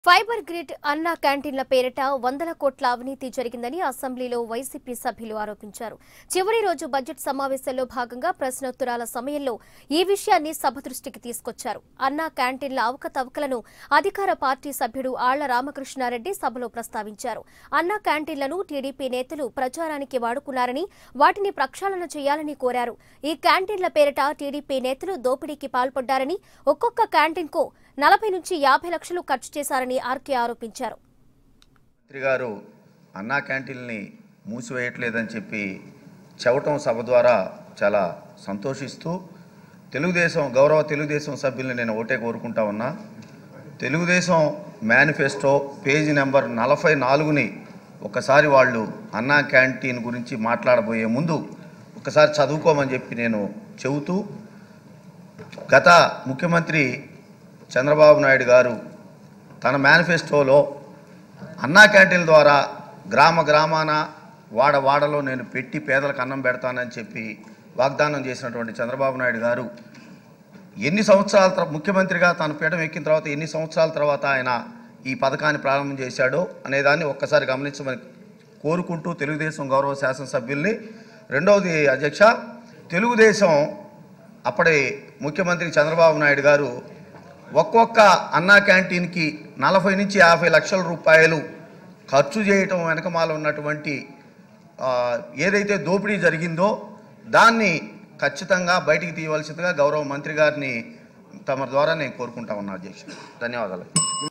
fibre grid అన్నా క్యాంటీన్ల పేరిట వందల కోట్ల అవినీతి జరిగిందని అసెంబ్లీలో వైసీపీ సభ్యులు ఆరోపించారు చివరి రోజు బడ్జెట్ సమావేశంలో భాగంగా ప్రశ్నోత్తరాల సమయంలో ఈ విషయాన్ని సభ దృష్టికి తీసుకొచ్చారు అన్నా క్యాంటీన్ల అవకతవకలను అధికార పార్టీ సభ్యుడు ఆళ్ల రామకృష్ణారెడ్డి సభలో ప్రస్తావించారు అన్నా క్యాంటీన్లను టీడీపీ నేతలు ప్రచారానికి వాడుకున్నారని వాటిని ప్రక్షాళన చేయాలని కోరారు ఈ క్యాంటీన్ల పేరిట టీడీపీ నేతలు దోపిడీకి పాల్పడ్డారని ఒక్కొక్క క్యాంటీన్కు నలభై నుంచి యాభై లక్షలు ఖర్చు చేశారని ఆర్కే ఆరోపించారు మంత్రి గారు అన్నా క్యాంటీన్ని మూసివేయట్లేదని చెప్పి చెప్పటం సభ ద్వారా చాలా సంతోషిస్తూ తెలుగుదేశం గౌరవ తెలుగుదేశం సభ్యుల్ని నేను ఒకటే కోరుకుంటా ఉన్నా తెలుగుదేశం మేనిఫెస్టో పేజీ నెంబర్ నలభై నాలుగుని ఒకసారి వాళ్ళు అన్నా క్యాంటీన్ గురించి మాట్లాడబోయే ముందు ఒకసారి చదువుకోమని చెప్పి నేను చెబుతూ గత ముఖ్యమంత్రి చంద్రబాబు నాయుడు గారు తన మేనిఫెస్టోలో అన్నా క్యాంటీన్ల ద్వారా గ్రామ గ్రామాన వాడ వాడలో నేను పెట్టి పేదలకు అన్నం పెడతానని చెప్పి వాగ్దానం చేసినటువంటి చంద్రబాబు నాయుడు గారు ఎన్ని సంవత్సరాల తర్వా- ముఖ్యమంత్రిగా తాను పీఠం ఎక్కిన తర్వాత ఎన్ని సంవత్సరాల తర్వాత ఆయన ఈ పథకాన్ని ప్రారంభం చేశాడో అనేదాన్ని ఒక్కసారి గమనించమని కోరుకుంటూ తెలుగుదేశం గౌరవ శాసనసభ్యుల్ని రెండవది అధ్యక్ష తెలుగుదేశం అప్పటి ముఖ్యమంత్రి చంద్రబాబు నాయుడు గారు ఒక్కొక్క అన్నా క్యాంటీన్కి నలభై నుంచి యాభై లక్షల రూపాయలు ఖర్చు చేయటం వెనకమాల ఉన్నటువంటి ఆ, ఏదైతే దోపిడీ జరిగిందో దాన్ని ఖచ్చితంగా బయటికి తీయవలసిందిగా గౌరవ మంత్రి గారిని తమ ద్వారా నేను కోరుకుంటా ఉన్నా అధ్యక్ష ధన్యవాదాలు